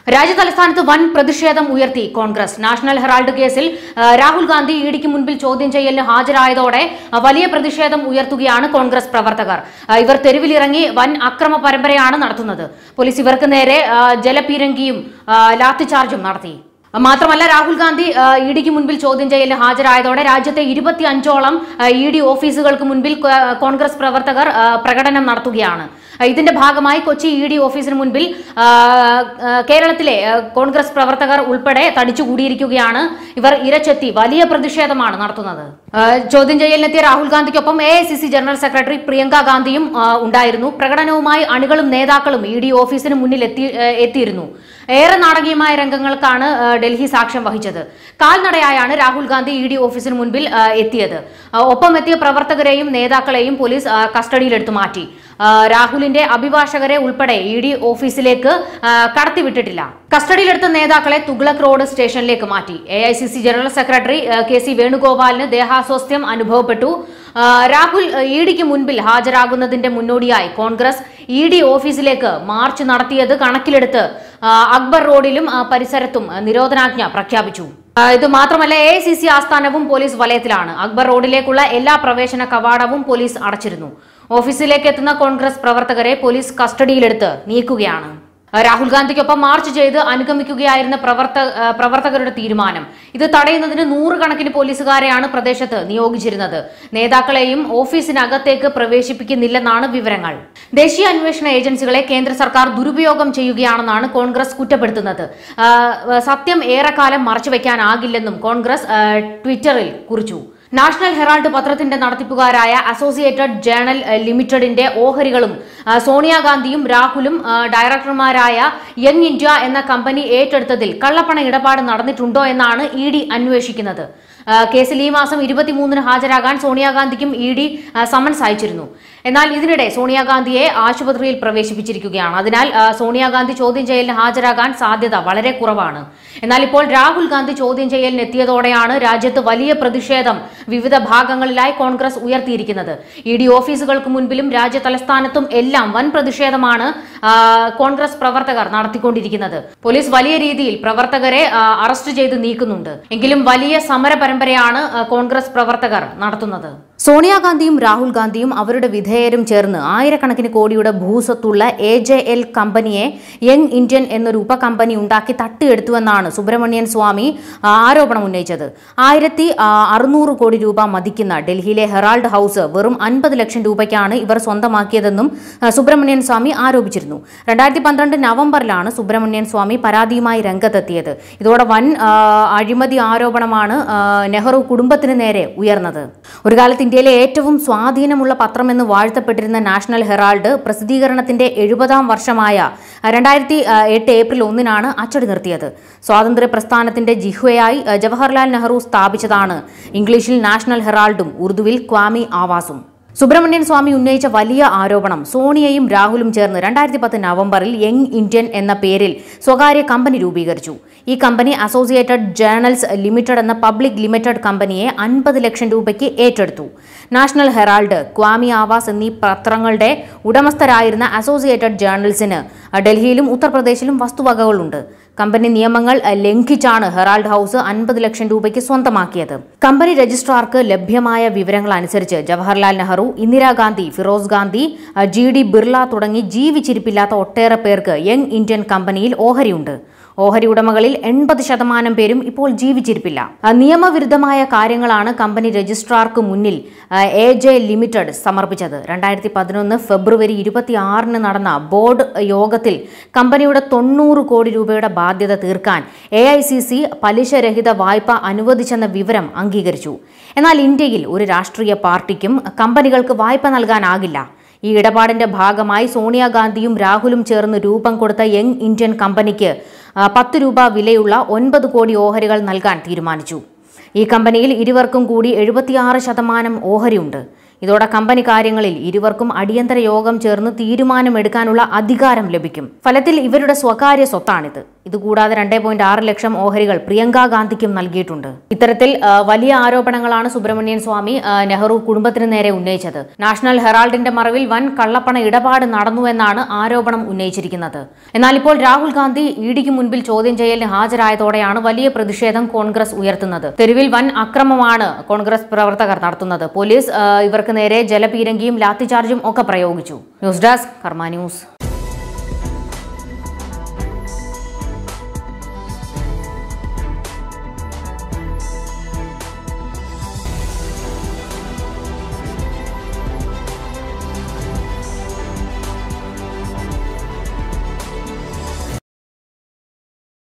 രാജ്യതലസ്ഥാനത്ത് വൻ പ്രതിഷേധം ഉയർത്തി കോൺഗ്രസ് നാഷണൽ ഹെറാൾഡ് കേസിൽ ആ, രാഹുൽ ഗാന്ധി ഇഡിക്ക് മുൻപിൽ ചോദ്യം ചെയ്യലിന് ഹാജരായതോടെ ആ, വലിയ പ്രതിഷേധം ഉയർത്തുകയാണ് കോൺഗ്രസ് പ്രവർത്തകർ ആ, ഇവർ തെരുവിലിറങ്ങി വൻ അക്രമ പരമ്പരയാണ് നടത്തുന്നത് പോലീസ് ഇവർക്ക് നേരെ ആ, ജലപീരങ്കിയും ആ, ലാത്തിചാർജും നടത്തി മാത്രമല്ല രാഹുൽ ഗാന്ധി ആ, ഇഡിക്ക് മുൻപിൽ ചോദ്യം ചെയ്യലിന് ഹാജരായതോടെ രാജ്യത്തെ ഇരുപത്തി അഞ്ചോളം ഇ ഡി ഓഫീസുകൾക്ക് മുൻപിൽ കോ- കോൺഗ്രസ് പ്രവർത്തകർ ആ, പ്രകടനം നടത്തുകയാണ് ആ, ഇതിന്റെ ഭാഗമായി കൊച്ചി ഇ ഡി ഓഫീസിന് മുൻപിൽ ആ, ആ, കേരളത്തിലെ ആ, കോൺഗ്രസ് പ്രവർത്തകർ ഉൾപ്പെടെ തടിച്ചുകൂടിയിരിക്കുകയാണ് ഇവർ ഇരച്ചെത്തി വലിയ പ്രതിഷേധമാണ് നടത്തുന്നത് ആ, ചോദ്യം ചെയ്യലിനെത്തിയ രാഹുൽ ഗാന്ധിക്കൊപ്പം A I C C general secretary Priyanka ഗാന്ധിയും ആ, ഉണ്ടായിരുന്നു പ്രകടനവുമായി അണികളും നേതാക്കളും ഇ ഡി ഓഫീസിന് മുന്നിൽ എത്തി ആ, എത്തിയിരുന്നു ഏറെ നാടകീയമായ രംഗങ്ങൾക്കാണ് ആ, ഡൽഹി സാക്ഷ്യം വഹിച്ചത് കാൽനടയായാണ് രാഹുൽ ഗാന്ധി ഇ ഡി ഓഫീസിന് മുൻപിൽ ആ, എത്തിയത് ആ, ഒപ്പം എത്തിയ പ്രവർത്തകരെയും നേതാക്കളെയും പോലീസ് ആ, കസ്റ്റഡിയിലെടുത്തു മാറ്റി ആ, രാഹുലിന്റെ അഭിഭാഷകരെ ഉൾപ്പെടെ ഇ ഡി ഓഫീസിലേക്ക് ആ, കടത്തിവിട്ടിട്ടില്ല കസ്റ്റഡിയിലെടുത്ത നേതാക്കളെ തുഗ്ലക് റോഡ് സ്റ്റേഷനിലേക്ക് മാറ്റി A I C C general secretary ആ, കെ സി വേണുഗോപാലിന് ദേഹാസ്വാസ്ഥ്യം അനുഭവപ്പെട്ടു ആ, രാഹുൽ ഇ ഡിക്ക് മുൻപിൽ ഹാജരാകുന്നതിന്റെ മുന്നോടിയായി കോൺഗ്രസ് ഇ ഡി ഓഫീസിലേക്ക് മാർച്ച് നടത്തിയത് കണക്കിലെടുത്ത് ആ, അക്ബർ റോഡിലും ആ, പരിസരത്തും ആ, നിരോധനാജ്ഞ പ്രഖ്യാപിച്ചു ആ, ഇത് മാത്രമല്ല എ സി സി ആസ്ഥാനവും പോലീസ് വലയത്തിലാണ് അക്ബർ റോഡിലേക്കുള്ള എല്ലാ പ്രവേശന കവാടവും പോലീസ് അടച്ചിരുന്നു ഓഫീസിലേക്ക് എത്തുന്ന കോൺഗ്രസ് പ്രവർത്തകരെ പോലീസ് കസ്റ്റഡിയിലെടുത്ത് നീക്കുകയാണ് ആ, രാഹുൽ ഗാന്ധിക്കൊപ്പം മാർച്ച് ചെയ്ത് അനുഗമിക്കുകയായിരുന്ന പ്രവർത്ത ആ, പ്രവർത്തകരുടെ തീരുമാനം ഇത് തടയുന്നതിന് നൂറുകണക്കിന് പോലീസുകാരെയാണ് പ്രദേശത്ത് നിയോഗിച്ചിരുന്നത് നേതാക്കളെയും ഓഫീസിനകത്തേക്ക് പ്രവേശിപ്പിക്കുന്നില്ലെന്നാണ് വിവരങ്ങൾ ദേശീയ അന്വേഷണ ഏജൻസികളെ കേന്ദ്ര സർക്കാർ ദുരുപയോഗം ചെയ്യുകയാണെന്നാണ് കോൺഗ്രസ് കുറ്റപ്പെടുത്തുന്നത് ആ, സത്യം ഏറെക്കാലം മറച്ചുവെക്കാനാകില്ലെന്നും കോൺഗ്രസ് ആ, ട്വിറ്ററിൽ കുറിച്ചു നാഷണൽ ഹെറാൾഡ് പത്രത്തിന്റെ നടത്തിപ്പുകാരായ അസോസിയേറ്റഡ് ജേണൽ എഹ്, ലിമിറ്റഡിന്റെ ഓഹരികളും ആ, സോണിയാഗാന്ധിയും രാഹുലും ആ, ഡയറക്ടർമാരായ യങ് ഇന്ത്യ എന്ന കമ്പനി ഏറ്റെടുത്തതിൽ കള്ളപ്പണ ഇടപാട് നടന്നിട്ടുണ്ടോ എന്നാണ് ഇ ഡി അന്വേഷിക്കുന്നത് ആ, കേസിൽ ഈ മാസം ഇരുപത്തിമൂന്നിന് ഹാജരാകാൻ സോണിയാഗാന്ധിക്കും ഇ ഡി സമൻസ് അയച്ചിരുന്നു എന്നാൽ ഇതിനിടെ സോണിയാഗാന്ധിയെ ആശുപത്രിയിൽ പ്രവേശിപ്പിച്ചിരിക്കുകയാണ് അതിനാൽ ആ, സോണിയാഗാന്ധി ചോദ്യം ചെയ്യലിന് ഹാജരാകാൻ സാധ്യത വളരെ കുറവാണ് എന്നാൽ ഇപ്പോൾ രാഹുൽ ഗാന്ധി ചോദ്യം ചെയ്യലിന് എത്തിയതോടെയാണ് രാജ്യത്ത് വലിയ പ്രതിഷേധം വിവിധ ഭാഗങ്ങളിലായി കോൺഗ്രസ് ഉയർത്തിയിരിക്കുന്നത് ഇ ഡി ഓഫീസുകൾക്ക് മുൻപിലും രാജ്യ തലസ്ഥാനത്തും എല്ലാം വൻ പ്രതിഷേധമാണ് ആ, കോൺഗ്രസ് പ്രവർത്തകർ നടത്തിക്കൊണ്ടിരിക്കുന്നത് പോലീസ് വലിയ രീതിയിൽ പ്രവർത്തകരെ ആ, അറസ്റ്റ് ചെയ്ത് നീക്കുന്നുണ്ട് എങ്കിലും വലിയ സമര പരമ്പരയാണ് ആ, കോൺഗ്രസ് പ്രവർത്തകർ നടത്തുന്നത് സോണിയാഗാന്ധിയും രാഹുൽ ഗാന്ധിയും അവരുടെ വിധേയരും ചേർന്ന് ആയിരക്കണക്കിന് കോടിയുടെ ഭൂസ്വത്തുള്ള എ ജെ എൽ കമ്പനിയെ യങ് ഇന്ത്യൻ എന്നൊരു ഉപകമ്പനി ഉണ്ടാക്കി തട്ടിയെടുത്തുവെന്നാണ് സുബ്രഹ്മണ്യൻ സ്വാമി ആ, ആരോപണം ഉന്നയിച്ചത് ആയിരത്തി ആ, അറുന്നൂറ് കോടി രൂപ മതിക്കുന്ന ഡൽഹിയിലെ ഹെറാൾഡ് ഹൌസ് വെറും അൻപത് ലക്ഷം രൂപയ്ക്കാണ് ഇവർ സ്വന്തമാക്കിയതെന്നും ആ, സുബ്രഹ്മണ്യൻ സ്വാമി ആരോപിച്ചിരുന്നു രണ്ടായിരത്തി പന്ത്രണ്ട് നവംബറിലാണ് സുബ്രഹ്മണ്യൻ സ്വാമി പരാതിയുമായി രംഗത്തെത്തിയത് ഇതോടെ വൻ ആ, അഴിമതി ആരോപണമാണ് ആ, നെഹ്റു കുടുംബത്തിന് നേരെ ഉയർന്നത് ഒരു കാലത്ത് ഇന്ത്യയിലെ ഏറ്റവും സ്വാധീനമുള്ള പത്രമെന്ന് വാഴ്ത്തപ്പെട്ടിരുന്ന നാഷണൽ ഹെറാൾഡ് പ്രസിദ്ധീകരണത്തിന്റെ എഴുപതാം വർഷമായ രണ്ടായിരത്തി എട്ട് ഏപ്രിൽ ഒന്നിനാണ് അച്ചടി നിർത്തിയത് സ്വാതന്ത്ര്യ പ്രസ്ഥാനത്തിന്റെ ജിഹ്വയായി ആ, ജവഹർലാൽ നെഹ്റു സ്ഥാപിച്ചതാണ് ഇംഗ്ലീഷിൽ നാഷണൽ ഹെറാൾഡും ഉറുദുവിൽ ക്വാമി ആവാസും സുബ്രഹ്മണ്യൻ സ്വാമി ഉന്നയിച്ച വലിയ ആരോപണം സോണിയയും രാഹുലും ചേർന്ന് രണ്ടായിരത്തി പത്ത് നവംബറിൽ യങ് ഇന്ത്യൻ എന്ന പേരിൽ സ്വകാര്യ കമ്പനി രൂപീകരിച്ചു ഈ കമ്പനി അസോസിയേറ്റഡ് ജേണൽസ് ലിമിറ്റഡ് എന്ന പബ്ലിക് ലിമിറ്റഡ് കമ്പനിയെ അൻപത് ലക്ഷം രൂപയ്ക്ക് ഏറ്റെടുത്തു നാഷണൽ ഹെറാൾഡ് ക്വാമി ആവാസ് എന്നീ പത്രങ്ങളുടെ ഉടമസ്ഥരായിരുന്ന അസോസിയേറ്റഡ് ജേണൽസിന് ഡൽഹിയിലും ഉത്തർപ്രദേശിലും വസ്തുവകകളുണ്ട് കമ്പനി നിയമങ്ങൾ ലംഘിച്ചാണ് ഹെറാൾഡ് ഹൌസ് അൻപത് ലക്ഷം രൂപയ്ക്ക് സ്വന്തമാക്കിയത് കമ്പനി രജിസ്ട്രാർക്ക് ലഭ്യമായ വിവരങ്ങൾ അനുസരിച്ച് ജവഹർലാൽ നെഹ്റു ഇന്ദിരാഗാന്ധി ഫിറോസ് ഗാന്ധി ജി ഡി ബിർള തുടങ്ങി ജീവിച്ചിരിപ്പില്ലാത്ത ഒട്ടേറെ പേർക്ക് യങ് ഇന്ത്യൻ കമ്പനിയിൽ ഓഹരിയുണ്ട് ഓഹരി ഉടമകളിൽ എൺപത് ശതമാനം പേരും ഇപ്പോൾ ജീവിച്ചിരിപ്പില്ല ആ, നിയമവിരുദ്ധമായ കാര്യങ്ങളാണ് കമ്പനി രജിസ്ട്രാർക്ക് മുന്നിൽ എ ജെ ലിമിറ്റഡ് സമർപ്പിച്ചത് രണ്ടായിരത്തി പതിനൊന്ന് ഫെബ്രുവരി ഇരുപത്തിയാറിന് നടന്ന ബോർഡ് യോഗത്തിൽ കമ്പനിയുടെ തൊണ്ണൂറ് കോടി രൂപയുടെ ബാധ്യത തീർക്കാൻ എ ഐ സി സി പലിശരഹിത വായ്പ അനുവദിച്ചെന്ന വിവരം അംഗീകരിച്ചു എന്നാൽ ഇന്ത്യയിൽ ഒരു രാഷ്ട്രീയ പാർട്ടിക്കും കമ്പനികൾക്ക് വായ്പ നൽകാനാകില്ല ഈ ഇടപാടിന്റെ ഭാഗമായി സോണിയാഗാന്ധിയും രാഹുലും ചേർന്ന് രൂപം കൊടുത്ത യങ് ഇന്ത്യൻ കമ്പനിക്ക് ആ, പത്ത് രൂപ വിലയുള്ള ഒൻപത് കോടി ഓഹരികൾ നൽകാൻ തീരുമാനിച്ചു ഈ കമ്പനിയിൽ ഇരുവർക്കും കൂടി എഴുപത്തിയാറ് ശതമാനം ഓഹരിയുണ്ട് ഇതോടെ കമ്പനി കാര്യങ്ങളിൽ ഇരുവർക്കും അടിയന്തര യോഗം ചേർന്ന് തീരുമാനമെടുക്കാനുള്ള അധികാരം ലഭിക്കും ഫലത്തിൽ ഇവരുടെ സ്വകാര്യ സ്വത്താണിത് ഇതുകൂടാതെ രണ്ടേ പോയിന്റ് ആറ് ലക്ഷം ഓഹരികൾ പ്രിയങ്ക ഗാന്ധിക്കും നൽകിയിട്ടുണ്ട് ഇത്തരത്തിൽ ആ, വലിയ ആരോപണങ്ങളാണ് സുബ്രഹ്മണ്യൻ സ്വാമി ആ, നെഹ്റു കുടുംബത്തിന് നേരെ ഉന്നയിച്ചത് നാഷണൽ ഹെറാൾഡിന്റെ മറവിൽ വൻ കള്ളപ്പണ ഇടപാട് നടന്നുവെന്നാണ് ആരോപണം ഉന്നയിച്ചിരിക്കുന്നത് എന്നാൽ ഇപ്പോൾ രാഹുൽ ഗാന്ധി ഇഡിക്ക് മുൻപിൽ ചോദ്യം ചെയ്യലിന് ഹാജരായതോടെയാണ് വലിയ പ്രതിഷേധം കോൺഗ്രസ് ഉയർത്തുന്നത് തെരുവിൽ വൻ അക്രമമാണ് കോൺഗ്രസ് പ്രവർത്തകർ നടത്തുന്നത് പോലീസ് ആ, ഇവർക്ക് നേരെ ജലപീരങ്കിയും ലാത്തിചാർജും ഒക്കെ പ്രയോഗിച്ചു ന്യൂസ് ഡെസ്ക് കർമ്മ ന്യൂസ്